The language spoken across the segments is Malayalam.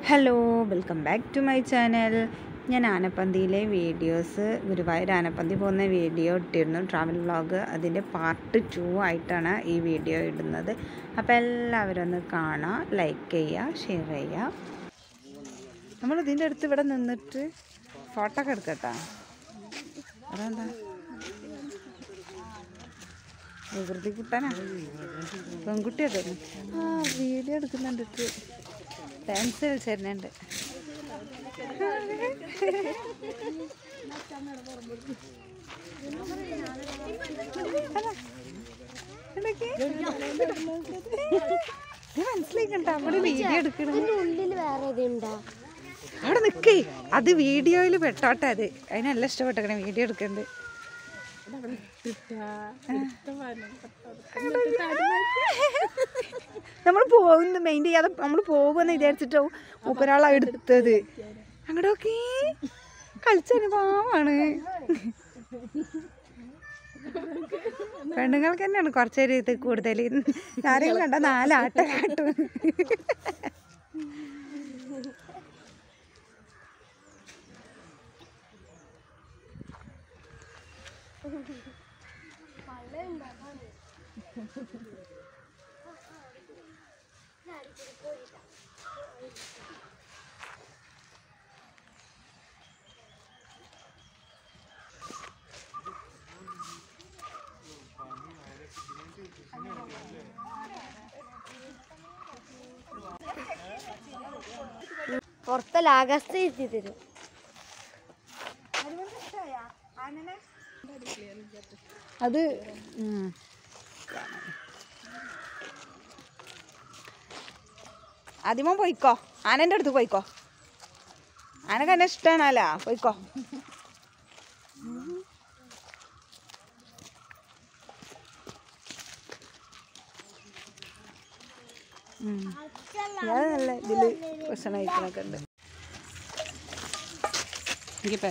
Hello welcome back to my channel ഞാൻ ആനപ്പന്തിയിലെ വീഡിയോസ് ഗുരുവായൂർ ആനപ്പന്തി പോകുന്ന വീഡിയോ ഇട്ടിരുന്നു ട്രാവൽ വ്ളോഗ് അതിൻ്റെ പാർട്ട് ടു ആയിട്ടാണ് ഈ വീഡിയോ ഇടുന്നത് അപ്പോൾ എല്ലാവരും ഒന്ന് കാണാം ലൈക്ക് ചെയ്യുക ഷെയർ ചെയ്യുക നമ്മൾ ഇതിൻ്റെ അടുത്ത് ഇവിടെ നിന്നിട്ട് ഫോട്ടോ ഒക്കെ എടുക്കട്ടാ അതെന്താ വികൃതി കുട്ടനാ പെൺകുട്ടിയൊക്കെ ആ വീഡിയോ എടുക്കുന്നുണ്ട് ഡാൻസ് കളിച്ചിരുന്നുണ്ട് മനസ്സിലാക്കണ്ട അവിടെ വീഡിയോ എടുക്കണം ഉള്ളിൽ വേറെ ഇതുണ്ടാ അവിടെ നിക്കേ അത് വീഡിയോയിൽ പെട്ടോട്ടെ അത് അതിന് നല്ല ഇഷ്ടപ്പെട്ടേക്കണേ വീഡിയോ എടുക്കണ്ട് നമ്മൾ പോകുന്ന മെയിൻ ചെയ്യാതെ നമ്മൾ പോകുമെന്ന് വിചാരിച്ചിട്ടാവും മൂപ്പരാളാ എടുത്തത് അങ്ങോട്ടൊക്കെ കളിച്ചനുഭവമാണ് പെണ്ണുങ്ങൾക്ക് തന്നെയാണ് കുറച്ചൊരു ഇത് കൂടുതൽ ആരെങ്കിലും കണ്ട നാലാട്ട കാട്ടും പുറത്തല്ല ആകാശത്ത് എത്തി തരും അത് ഉം. ആദ്യമോ പോയിക്കോ ആനൻ്റെ അടുത്ത് പോയിക്കോ ആനക്ക് എന്നെ ഇഷ്ടമാണല്ലോ പോയിക്കോ ഉം. ഇയാള് നല്ല ഇതില് ഭക്ഷണം കഴിക്കണൊക്കെ ഉണ്ട് இங்கே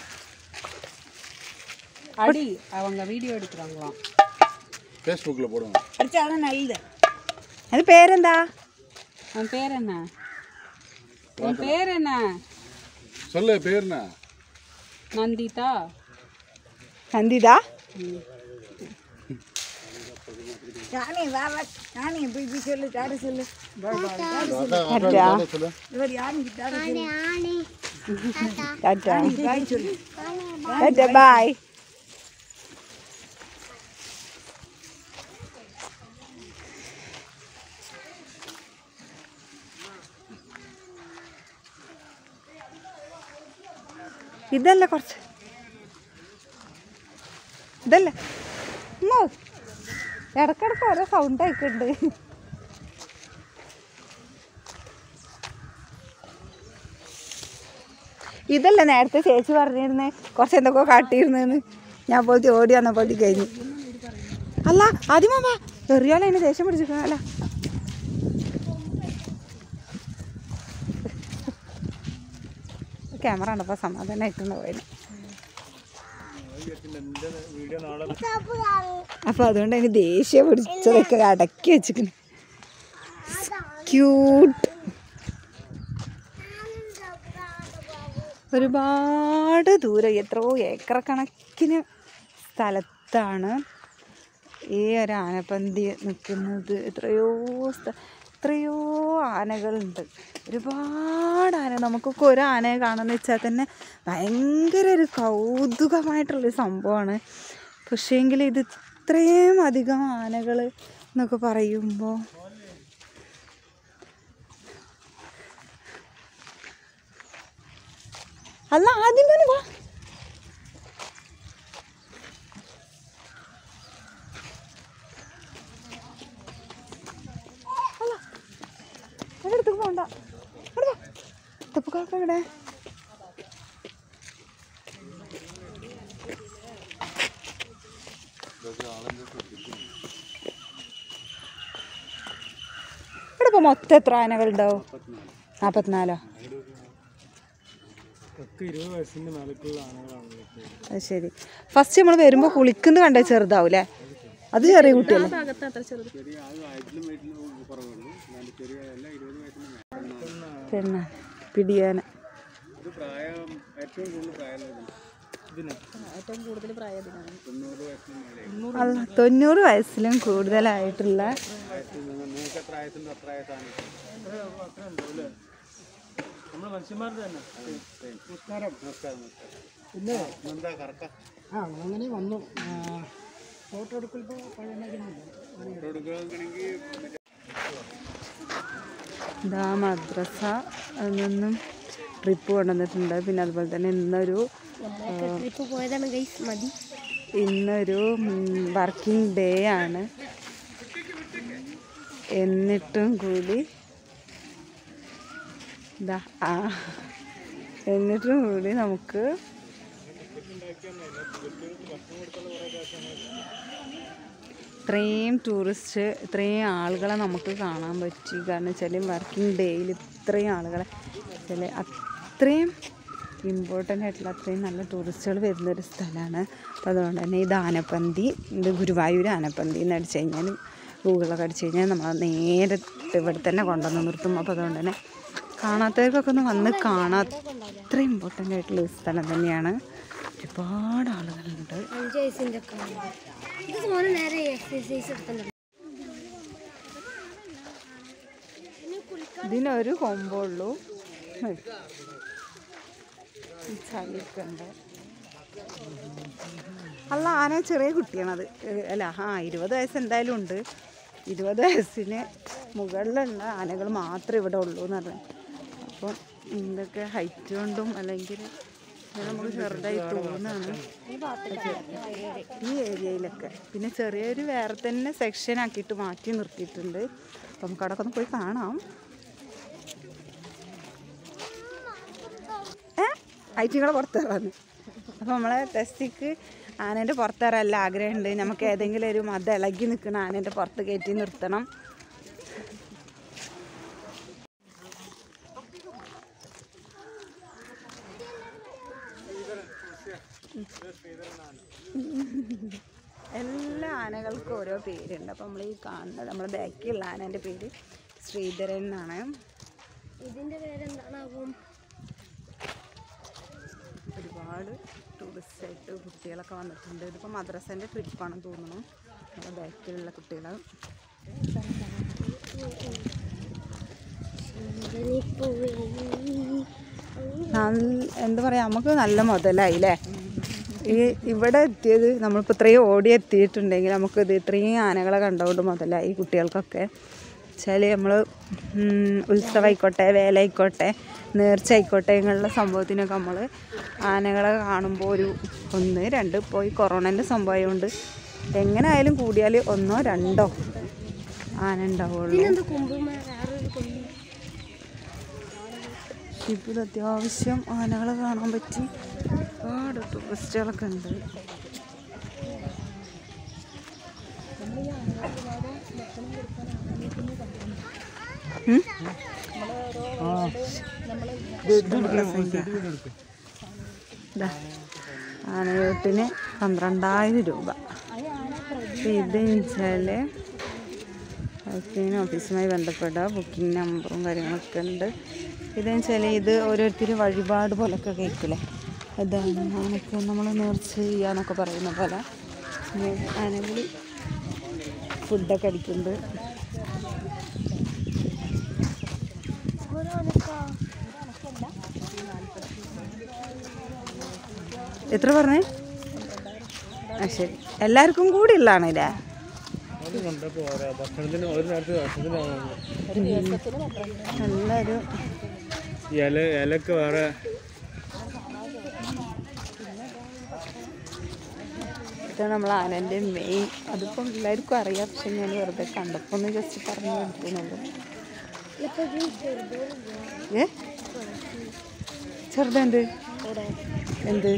அடி அவங்க வீடியோ எடுக்கிறாங்களாம் ஃபேஸ்புக்கில் போடுங்க அடிச்சாதான் நல்லது അത് പേരെന്താ உன் பேர் என்ன உன் பேர் என்ன சொல்லு பேர் என்ன நந்திதா നന്ദിതാ அக்கா அக்கா யாரை சொல்லு ടാറ്റ ടാറ്റ ബൈ ഇതല്ല കുറച്ച് ഇതല്ല ഉമ്മോ, ഇടക്കിടക്ക് ഓരോ സൗണ്ട് ആയിക്കുണ്ട് ഇതല്ല നേരത്തെ ചേച്ചി പറഞ്ഞിരുന്നേ കുറച്ച് എന്തൊക്കെ കാട്ടിയിരുന്നെന്ന് ഞാൻ പോയിട്ട് ഓടി വന്നപ്പോഴേ കഴിഞ്ഞു അല്ല ആദ്യമാ എറിയാലോ എന്നെ ദേഷ്യം പിടിച്ചിരിക്കണല്ല ക്യാമറ കണ്ടപ്പോൾ സമാധാനമായിട്ടുണ്ട് പോയത് അപ്പൊ അതുകൊണ്ട് അതിന് ദേഷ്യം പിടിച്ചതൊക്കെ അടക്കി വെച്ചിരിക്കുന്നു ക്യൂട്ട് ഒരുപാട് ദൂരം എത്രയോ ഏക്കർ കണക്കിന് സ്ഥലത്താണ് ഈ ഒരു ആനപ്പന്തി നിൽക്കുന്നത് എത്രയോ സ്ഥ എത്രയോ ആനകളുണ്ട് ഒരുപാട് ആന നമുക്കൊക്കെ ഒരു ആനയെ കാണാന്ന് വെച്ചാൽ തന്നെ ഭയങ്കര ഒരു കൗതുകമായിട്ടുള്ളൊരു സംഭവമാണ് പക്ഷേങ്കിൽ ഇത് ഇത്രയും അധികം ആനകൾ എന്നൊക്കെ പറയുമ്പോൾ അല്ല ആദ്യം തന്നെ വാ അല്ല എൻ്റെ അടുത്തേക്ക് പോണ്ട അവിടെ വാ തപ്പുകാക്ക ഇവിടെ ഇവിടെ ഇപ്പോൾ മൊത്തം എത്ര ആനകളുണ്ടാവും നാൽപ്പത്തിനാലോ അത് ശരി ഫസ്റ്റ് നമ്മൾ വരുമ്പോൾ കുളിക്കുന്നത് കണ്ട ചെറുതാവൂലേ അത് ചെറിയ കുട്ടിയല്ലേ ഭാഗത്ത് അത്ര ചെറുത് പിന്നെ പിടിയാന ഏറ്റവും കൂടുതൽ പ്രായത്തിനാണ് അല്ല തൊണ്ണൂറ് വയസ്സിലും കൂടുതലായിട്ടുള്ള ആ അങ്ങനെ വന്നു ഫോട്ടോ എടുക്കുമ്പോൾ പഴയതില്ല ഇതാ മദ്രസ അതിൽ നിന്നും ട്രിപ്പ് കൊണ്ടുവന്നിട്ടുണ്ട് പിന്നെ അതുപോലെ തന്നെ ഇന്നൊരു ട്രിപ്പ് പോയതാണ് ഗൈസ് മതി ഇന്നൊരു വർക്കിംഗ് ഡേ ആണ് എന്നിട്ടും കൂടി ഇതാ ആ എന്നിട്ടും കൂടി നമുക്ക് ഇത്രയും ടൂറിസ്റ്റ് ഇത്രയും ആളുകളെ നമുക്ക് കാണാൻ പറ്റി കാരണം വെച്ചാൽ വർക്കിംഗ് ഡേയിൽ ഇത്രയും ആളുകളെ ചില അത്രയും ഇമ്പോർട്ടൻ്റ് ആയിട്ടുള്ള അത്രയും നല്ല ടൂറിസ്റ്റുകൾ വരുന്നൊരു സ്ഥലമാണ് അപ്പോൾ അതുകൊണ്ട് തന്നെ ഇത് ആനപ്പന്തി ഇത് ഗുരുവായൂർ ആനപ്പന്തി എന്ന് അടിച്ചു കഴിഞ്ഞാൽ ഗൂഗിളൊക്കെ അടിച്ചു കഴിഞ്ഞാൽ നമ്മൾ നേരെ ഇവിടെ തന്നെ കൊണ്ടുവന്ന് നിർത്തും അപ്പോൾ അതുകൊണ്ട് തന്നെ കാണാത്തവർക്കൊക്കെ ഒന്ന് വന്ന് കാണാൻ അത്ര ഇമ്പോർട്ടൻ്റ് ആയിട്ടുള്ള ഒരു സ്ഥലം തന്നെയാണ് ഒരുപാട് ആളുകളുണ്ട് അഞ്ച് വയസ്സിൻ്റെ ഒക്കെ ആണ്. ഇത് മോനെ നേരെ എക്സസൈസ് എടുക്കുന്നുണ്ട് ഇതിനൊരു കൊമ്പുള്ളൂ ഈ ചളിയൊക്കെ ഉണ്ട് അല്ല ആന ചെറിയ കുട്ടിയാണത് ഏഹ് അല്ല ആ ഇരുപത് വയസ്സ് എന്തായാലും ഉണ്ട് ഇരുപത് വയസ്സിന് മുകളിലുള്ള ആനകൾ മാത്രമേ ഇവിടെ ഉള്ളൂ എന്ന് പറഞ്ഞു അപ്പം ഇതൊക്കെ ഹൈറ്റ് കൊണ്ടും അല്ലെങ്കിൽ ഇത് നമുക്ക് ചെറുതായി തോന്നുകയാണ് ഈ ഏരിയയിലൊക്കെ പിന്നെ ചെറിയൊരു വേറെ തന്നെ സെക്ഷൻ ആക്കിയിട്ട് മാറ്റി നിർത്തിയിട്ടുണ്ട് അപ്പം നമുക്ക് അവിടെ ഒന്ന് പോയി കാണാം ഏ ഐറ്റിങ്ങളെ പുറത്തിറങ്ങുന്നു അപ്പോൾ നമ്മളെ ടെസ്റ്റിക്ക് ആനേൻ്റെ പുറത്തിറല്ല ആഗ്രഹമുണ്ട് നമുക്ക് ഏതെങ്കിലും ഒരു മത ഇളകി നിൽക്കുന്ന ആനേൻ്റെ പുറത്ത് കയറ്റി നിർത്തണം എല്ലാ ആനകൾക്കും ഓരോ പേരുണ്ട് അപ്പോൾ നമ്മൾ ഈ കാണുന്നത് നമ്മുടെ ബാക്കിലുള്ള ആനേൻ്റെ പേര് ശ്രീധരൻ എന്നാണ് ഇതിന്റെ പേരെന്താണാവും ഒരുപാട് ടൂറിസ്റ്റ് ആയിട്ട് കുട്ടികളൊക്കെ വന്നിട്ടുണ്ട് ഇതിപ്പോൾ മദ്രസേൻ്റെ ട്രിപ്പാണെന്ന് തോന്നുന്നു നമ്മുടെ ബാക്കിലുള്ള കുട്ടികൾ നല്ല- എന്താ പറയുക നമുക്ക് നല്ല മുതലായി അല്ലേ ഈ ഇവിടെ എത്തിയത് നമ്മളിപ്പോൾ ഇത്രയും ഓടി എത്തിയിട്ടുണ്ടെങ്കിൽ നമുക്ക് ഇത് ഇത്രയും ആനകളെ കണ്ടുകൊണ്ട് മുതലായി കുട്ടികൾക്കൊക്കെ വെച്ചാൽ നമ്മൾ ഉത്സവമായിക്കോട്ടെ വേലയായിക്കോട്ടെ നേർച്ച ആയിക്കോട്ടെ ഇങ്ങനെയുള്ള സംഭവത്തിനൊക്കെ നമ്മൾ ആനകളെ കാണുമ്പോൾ ഒരു ഒന്ന് രണ്ട് പോയി കൊറോണൻ്റെ സംഭവമായതുകൊണ്ട് എങ്ങനെ ആയാലും കൂടിയാൽ ഒന്നോ രണ്ടോ ആന ഉണ്ടാവുള്ളൂ ഇതിനെന്ത് കുമ്പുമാ വേറൊരു കൊമ്പ് ഇപ്പോൾ അത്യാവശ്യം ആനകളെ കാണാൻ പറ്റി ഒരുപാട് ടൂറിസ്റ്റുകളൊക്കെ ഉണ്ട് ഉം? ദാ, ആനയോട്ടിന് പന്ത്രണ്ടായിരം രൂപ ഇത് വെച്ചാൽ ബുക്കിംഗ് ഓഫീസുമായി ബന്ധപ്പെട്ട ബുക്കിംഗ് നമ്പറും കാര്യങ്ങളൊക്കെ ഉണ്ട് ഇതെന്ന് വെച്ചാൽ ഇത് ഓരോരുത്തർ വഴിപാട് പോലൊക്കെ കേൾക്കില്ലേ അതാണ് ആനക്ക് നമ്മൾ നേർച്ച ചെയ്യാന്നൊക്കെ പറയുന്ന പോലെ ആനകൾ ഫുഡൊക്കെ അടിക്കുന്നുണ്ട് എത്ര പറഞ്ഞേ ആ ശരി എല്ലാവർക്കും കൂടി ഉള്ളതാണല്ലേ ഭക്ഷണത്തിന് ഒരു നേരത്തെ ഭക്ഷണത്തിന് നല്ലൊരു ഇല ഇലക്ക് വേറെ ഇതാണ് നമ്മൾ ആനൻ്റെ മെയിൻ അതിപ്പം എല്ലാവർക്കും അറിയാം പക്ഷെ ഞാൻ വെറുതെ കണ്ടപ്പോൾ ഒന്ന് ജസ്റ്റ് പറഞ്ഞു കൊടുക്കുന്നുള്ളൂ ഇപ്പൊ ഇത് ചെറുത് ഏ ചെറുതെന്ത് എന്ത്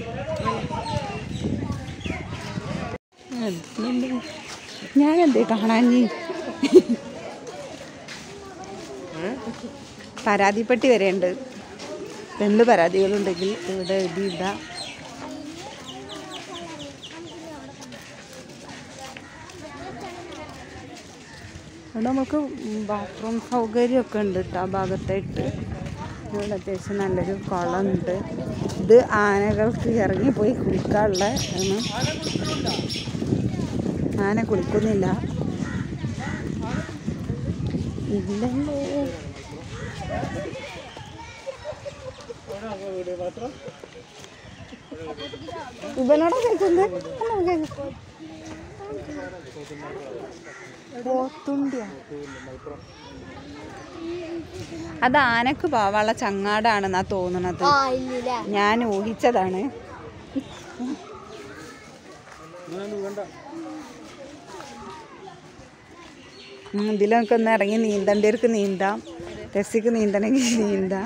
എന്തുണ്ട്? ഞാനെന്തേ കാണാഞ്ഞി പരാതിപ്പെട്ടി വരെയുണ്ട് എന്ത് പരാതികളുണ്ടെങ്കിൽ ഇവിടെ എഴുതിയിടാം അവിടെ നമുക്ക് ബാത്റൂം സൗകര്യമൊക്കെ ഉണ്ട് കേട്ടോ ആ ഭാഗത്തായിട്ട് ഇവിടെ അത്യാവശ്യം നല്ലൊരു കുളമുണ്ട് ഇത് ആനകൾക്ക് ഇറങ്ങി പോയി കുളിക്കാനുള്ള ആണ് ആന കുളിക്കുന്നില്ല ഇല്ലല്ലോ ഇവനോടാ കേൾക്കുന്നത് പോത്തുണ്ടിയാ അത് ആനക്ക് പോവാനുള്ള ചങ്ങാടാണെന്നാ തോന്നണത് ആ ഇല്ല ഞാൻ ഊഹിച്ചതാണ് ഉം, ഇതിലൊക്കെ ഒന്ന് ഇറങ്ങി നീന്തേണ്ടവർക്ക് നീന്താം രസിക്ക് നീന്തണമെങ്കിൽ നീന്താം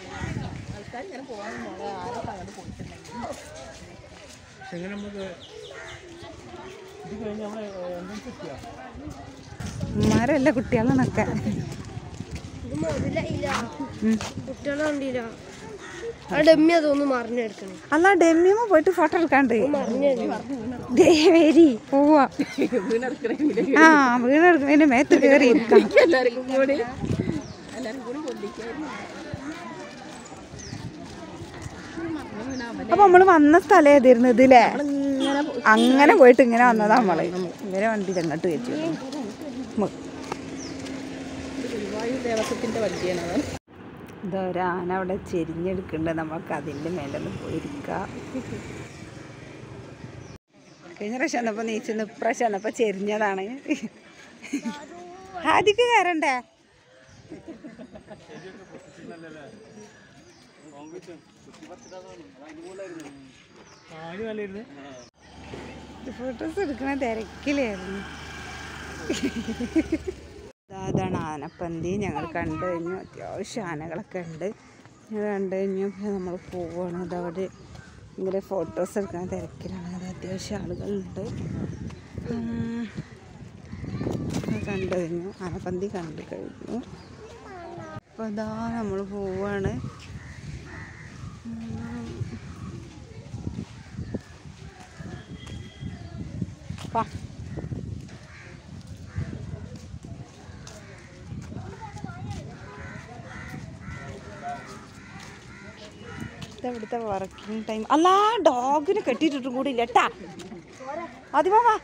എങ്ങനെ നമുക്ക് ഇത് കഴിഞ്ഞ് നമ്മളെ എൻട്രൻസ് എത്തിയാ ഉമ്മാരല്ല കുട്ടികളാണൊക്കെ ഇത് മുതലായില്ല കുട്ടികളെ കണ്ടില്ല ആ ഡമ്മി അതൊന്ന് മറിഞ്ഞെടുക്കണം അല്ല ഡെമ്മിയമ്മ പോയിട്ട് ഫോട്ടോ എടുക്കാണ്ട് ദേവേരി പോവാ ആ വീണെടുക്കുന്നതിന്റെ മേത്ത് കയറി ഇരിക്കാം അപ്പൊ നമ്മള് വന്ന സ്ഥലം ഏതായിരുന്നു ഇതില്ലേ അങ്ങനെ പോയിട്ട് ഇങ്ങനെ വന്നതാ നമ്മള് ഇവരെ വണ്ടി അങ്ങോട്ട് കയറ്റി വിടുന്നു. ഇതൊരാന അവിടെ ചെരിഞ്ഞെടുക്കുന്നുണ്ട് നമുക്ക് അതിൻ്റെ മേലെ ഒന്ന് പോയിരിക്കാം കഴിഞ്ഞ പ്രാവശ്യം വന്നപ്പോൾ നീച്ചുന്നു ഇപ്രാവശ്യം വന്നപ്പോൾ ചെരിഞ്ഞതാണ് ആദ്യക്ക് കയറണ്ടേ ആദ്യം നല്ലായിരുന്നു ഫോട്ടോസ് എടുക്കണ തിരക്കിലായിരുന്നു ദാ അതാണ് ആനപ്പന്തി ഞങ്ങൾ കണ്ടു കഴിഞ്ഞു അത്യാവശ്യം ആനകളൊക്കെ ഉണ്ട് ഞങ്ങൾ കണ്ടു കഴിഞ്ഞു പിന്നെ നമ്മൾ പോവുകയാണ് അതവിടെ ഇങ്ങനെ ഫോട്ടോസ് എടുക്കാൻ തിരക്കിലാണ് അത് അത്യാവശ്യം ആളുകളുണ്ട് ഉം. അത് കണ്ടു കഴിഞ്ഞു ആനപ്പന്തി കണ്ടു കഴിഞ്ഞു അപ്പോൾ അതാ നമ്മൾ പോവാണ് വാ ഇവിടുത്തെ വർക്കിംഗ് ടൈം അല്ല ഡോഗിന് കെട്ടിയിട്ടിട്ടും കൂടി ഇല്ല കേട്ടാ ആദ്യമോ വാ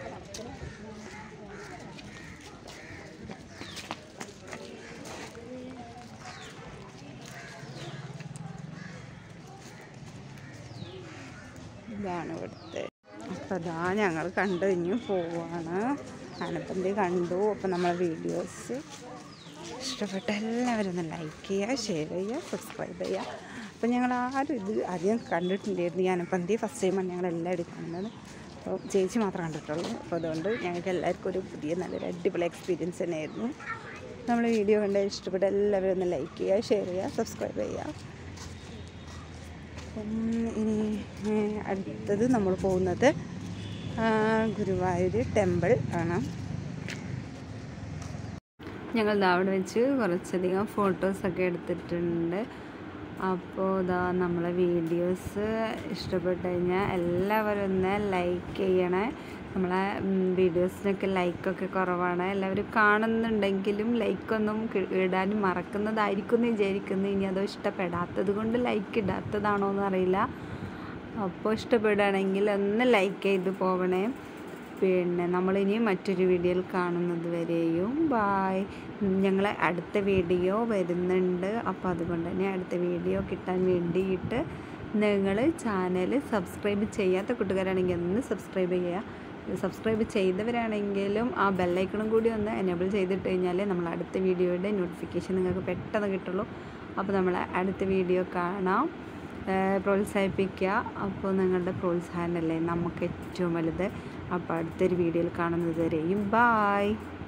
ഇതാണ് ഇവിടുത്തെ അപ്പം അതാ ഞങ്ങൾ കണ്ടു കഴിഞ്ഞു പോവാണ് ആനപ്പന്തി കണ്ടു അപ്പം നമ്മളെ വീഡിയോസ് ഇഷ്ടപ്പെട്ട എല്ലാവരും ഒന്ന് ലൈക്ക് ചെയ്യുക ഷെയർ ചെയ്യുക സബ്സ്ക്രൈബ് ചെയ്യുക അപ്പം ഞങ്ങൾ ആരും ഇത് അധികം കണ്ടിട്ടില്ലായിരുന്നു ഈ ആനപ്പന്തി ഫസ്റ്റ് ടൈമാണ് ഞങ്ങൾ എല്ലാവരും കാണുന്നത് അപ്പോൾ ചേച്ചി മാത്രമേ കണ്ടിട്ടുള്ളൂ അപ്പോൾ അതുകൊണ്ട് ഞങ്ങൾക്ക് എല്ലാവർക്കും ഒരു പുതിയ നല്ലൊരു അടിപൊളി എക്സ്പീരിയൻസ് തന്നെയായിരുന്നു നമ്മൾ വീഡിയോ കണ്ട് ഇഷ്ടപ്പെട്ട എല്ലാവരും ഒന്ന് ലൈക്ക് ചെയ്യുക ഷെയർ ചെയ്യുക സബ്സ്ക്രൈബ് ചെയ്യുക അപ്പം ഇനി ഏഹ്, അടുത്തത് നമ്മൾ പോകുന്നത് ആ, ഗുരുവായൂർ ടെമ്പിൾ ആണ് ഞങ്ങൾ ദാ അവിടെ വെച്ച് കുറച്ചധികം ഫോട്ടോസൊക്കെ എടുത്തിട്ടുണ്ട് അപ്പോൾ ഇതാ നമ്മളെ വീഡിയോസ് ഇഷ്ടപ്പെട്ട് കഴിഞ്ഞാൽ എല്ലാവരും ഒന്ന് ലൈക്ക് ചെയ്യണേ നമ്മളെ വീഡിയോസിനൊക്കെ ലൈക്കൊക്കെ കുറവാണ് എല്ലാവരും കാണുന്നുണ്ടെങ്കിലും ലൈക്കൊന്നും ഇടാൻ മറക്കുന്നതായിരിക്കും എന്ന് വിചാരിക്കുന്നു ഇനി അതോ ഇഷ്ടപ്പെടാത്തത് കൊണ്ട് ലൈക്ക് ഇടാത്തതാണോ എന്ന് അറിയില്ല അപ്പോൾ ഇഷ്ടപ്പെടുകയാണെങ്കിൽ ഒന്ന് ലൈക്ക് ചെയ്ത് പോവണേ പിന്നെ നമ്മളിനി മറ്റൊരു വീഡിയോയിൽ കാണുന്നത് വരെയും ബായ് ഞങ്ങൾ അടുത്ത വീഡിയോ വരുന്നുണ്ട് അപ്പോൾ അതുകൊണ്ട് തന്നെ അടുത്ത വീഡിയോ കിട്ടാൻ വേണ്ടിയിട്ട് നിങ്ങൾ ചാനൽ സബ്സ്ക്രൈബ് ചെയ്യാത്ത കൂട്ടുകാരാണെങ്കിൽ ഒന്ന് സബ്സ്ക്രൈബ് ചെയ്യുക സബ്സ്ക്രൈബ് ചെയ്തവരാണെങ്കിലും ആ ബെല്ലൈക്കണും കൂടി ഒന്ന് എനേബിൾ ചെയ്തിട്ട് കഴിഞ്ഞാൽ നമ്മൾ അടുത്ത വീഡിയോയുടെ നോട്ടിഫിക്കേഷൻ നിങ്ങൾക്ക് പെട്ടെന്ന് കിട്ടുള്ളൂ അപ്പോൾ നമ്മൾ അടുത്ത വീഡിയോ കാണാം ഏഹ് പ്രോത്സാഹിപ്പിക്കുക അപ്പോൾ നിങ്ങളുടെ പ്രോത്സാഹനമല്ലേ നമുക്ക് ഏറ്റവും വലുത് അപ്പോൾ അടുത്തൊരു വീഡിയോയിൽ കാണുന്നത് വരെയും ബായ്